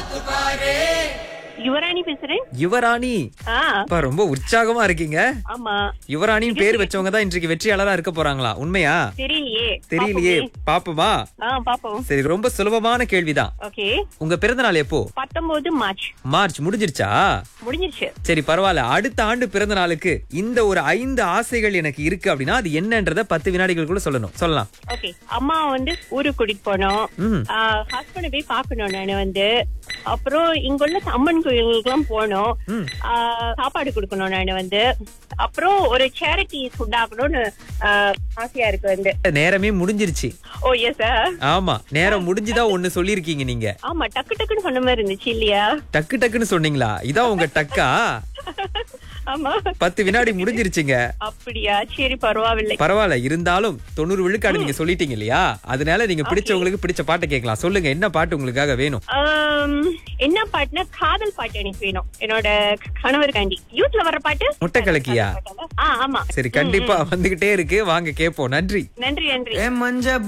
யுவராணி பேசுறேன் யுவராணி ஆ அப்பா ரொம்ப உற்சாகமா இருக்கீங்க ஆமா யுவராணின்னு பேர் வச்சவங்க தான் இன்றைக்கு வெற்றியாளரா இருக்க போறாங்களா உண்மையா தெரியலையே தெரியலையே பாப்போமா ஆ பாப்போம் சரி ரொம்ப சுலபமான கேள்விதான் ஓகே உங்க பிறந்த நாள் எப்போ பத்தொன்பது மார்ச் மார்ச் முடிஞ்சிருச்சா முடிஞ்சிருச்சு சரி பரவாயில்ல அடுத்த ஆண்டு பிறந்த நாளுக்கு இந்த ஒரு ஐந்து ஆசைகள் எனக்கு இருக்கு அப்படின்னா அது என்னன்றத பத்து வினாடிகளுக்குள்ள சொல்லணும் சொல்லலாம் ஓகே அம்மா வந்து ஊருக்கு கூட்டிட்டு போனோம் ம் ஹஸ்பண்ட போய் பாக்கணும் நான் வந்து அப்புறம் இங்குள்ள அம்மன் கோயிலுக்குலாம் போனோம் ம். ஆ, சாப்பாடு கொடுக்கணும் நான் வந்து அப்புறம் ஒரு சேரிட்டி ஃபுட் ஆகணும்னு ஆ, ஆசையா இருக்கு வந்து நேரமே முடிஞ்சிருச்சு ஓ எஸ் சார் ஆமா நேரம் முடிஞ்சுதான் ஒண்ணு சொல்லிருக்கீங்க நீங்க ஆமா டக்கு டக்குன்னு சொன்ன மாதிரி இருந்துச்சு இல்லையா டக்கு டக்குன்னு சொன்னீங்களா இதான் உங்க டக்கா ஆமா பத்து வினாடி முடிஞ்சிருச்சுங்க அப்படியா சரி பரவாயில்லை பரவாயில்ல இருந்தாலும் தொண்ணூறு விழுக்காடு நீங்க சொல்லிட்டீங்க இல்லையா அதனால நீங்க பிடிச்சவங்களுக்கு பிடிச்ச பாட்டை கேட்கலாம் சொல்லுங்க என்ன பாட்டு உங்களுக்காக வேணும் ஆம், என்ன பாட்டுனா காதல் பாட்டு எனக்கு வேணும் என்னோட கணவருக்காண்டி யூத்ல வர்ற பாட்டு முட்டை கலக்கியா ஆ ஆமா சரி கண்டிப்பா வந்துகிட்டே இருக்கு வாங்க கேப்போம் நன்றி நன்றி நன்றி மஞ்ச